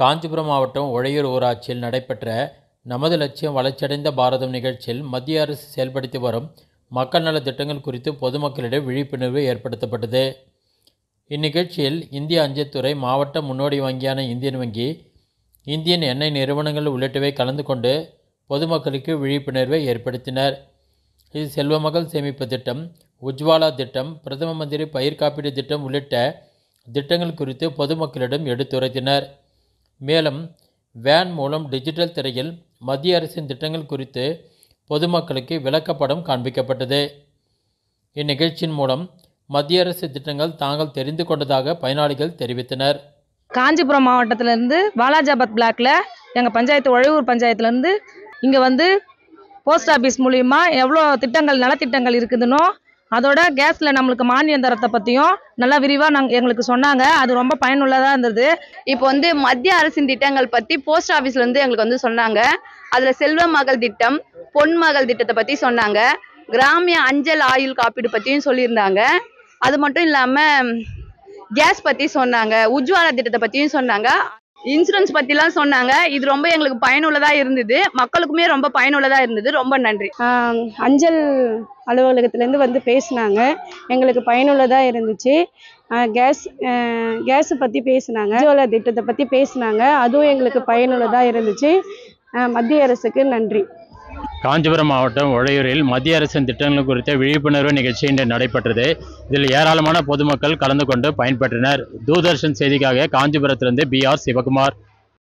காஞ்சிபுரம் மாவட்டம் உழையூர் ஊராட்சியில் நடைபெற்ற நமது லட்சியம் வளர்ச்சியடைந்த பாரதம் நிகழ்ச்சியில் மத்திய அரசு செயல்படுத்தி வரும் மக்கள் நலத் திட்டங்கள் குறித்து பொதுமக்களிடம் விழிப்புணர்வு ஏற்படுத்தப்பட்டது இந்நிகழ்ச்சியில் இந்திய அஞ்சல்துறை மாவட்ட முன்னோடி வங்கியான இந்தியன் வங்கி இந்தியன் எண்ணெய் நிறுவனங்கள் உள்ளிட்டவை கலந்து கொண்டு பொதுமக்களுக்கு விழிப்புணர்வை ஏற்படுத்தினர் இது செல்வமகள் சேமிப்பு திட்டம் உஜ்வாலா திட்டம் பிரதம மந்திரி பயிர் காப்பீடு திட்டம் உள்ளிட்ட திட்டங்கள் குறித்து பொதுமக்களிடம் எடுத்துரைத்தனர் மேலும் வேன் மூலம் டிஜிட்டல் திரையில் மத்திய அரசின் திட்டங்கள் குறித்து பொதுமக்களுக்கு விளக்கப்படம் காண்பிக்கப்பட்டது இந்நிகழ்ச்சியின் மூலம் மத்திய அரசு திட்டங்கள் தாங்கள் தெரிந்து கொண்டதாக பயனாளிகள் தெரிவித்தனர் காஞ்சிபுரம் மாவட்டத்திலேருந்து வாலாஜாபாத் பிளாக்ல எங்கள் பஞ்சாயத்து உழையூர் பஞ்சாயத்துலேருந்து இங்கே வந்து போஸ்ட் ஆஃபீஸ் மூலிமா எவ்வளோ திட்டங்கள் நலத்திட்டங்கள் இருக்குதுன்னோ அதோட கேஸில் நம்மளுக்கு மானியம் தரத்தை பற்றியும் நல்லா விரிவாக நாங்கள் எங்களுக்கு சொன்னாங்க அது ரொம்ப பயனுள்ளதாக இருந்தது இப்போ வந்து மத்திய அரசின் திட்டங்கள் பத்தி போஸ்ட் ஆபீஸ்ல இருந்து எங்களுக்கு வந்து சொன்னாங்க அதுல செல்வ மகள் திட்டம் பொன் மகள் திட்டத்தை பத்தி சொன்னாங்க கிராமிய அஞ்சல் ஆயுள் காப்பீடு பத்தியும் சொல்லியிருந்தாங்க அது மட்டும் இல்லாம கேஸ் பத்தி சொன்னாங்க உஜ்வாலா திட்டத்தை பத்தியும் சொன்னாங்க இன்சூரன்ஸ் பத்திலாம் சொன்னாங்க இது ரொம்ப எங்களுக்கு பயனுள்ளதா இருந்தது மக்களுக்குமே ரொம்ப பயனுள்ளதா இருந்தது ரொம்ப நன்றி ஆம், அஞ்சல் அலுவலகத்துலேருந்து வந்து பேசினாங்க எங்களுக்கு பயனுள்ளதாக இருந்துச்சு ஆ, கேஸ் கேஸை பற்றி பேசினாங்க உஜ்வாலா திட்டத்தை பற்றி பேசினாங்க அதுவும் எங்களுக்கு பயனுள்ளதாக இருந்துச்சு ஆ, மத்திய அரசுக்கு நன்றி காஞ்சிபுரம் மாவட்டம் உழையூரில் மத்திய அரசின் திட்டங்கள் குறித்த விழிப்புணர்வு நிகழ்ச்சி இன்று நடைபெற்றது இதில் ஏராளமான பொதுமக்கள் கலந்து கொண்டு பயன்பெற்றனர் தூர்தர்ஷன் செய்திக்காக காஞ்சிபுரத்திலிருந்து பி ஆர் சிவகுமார்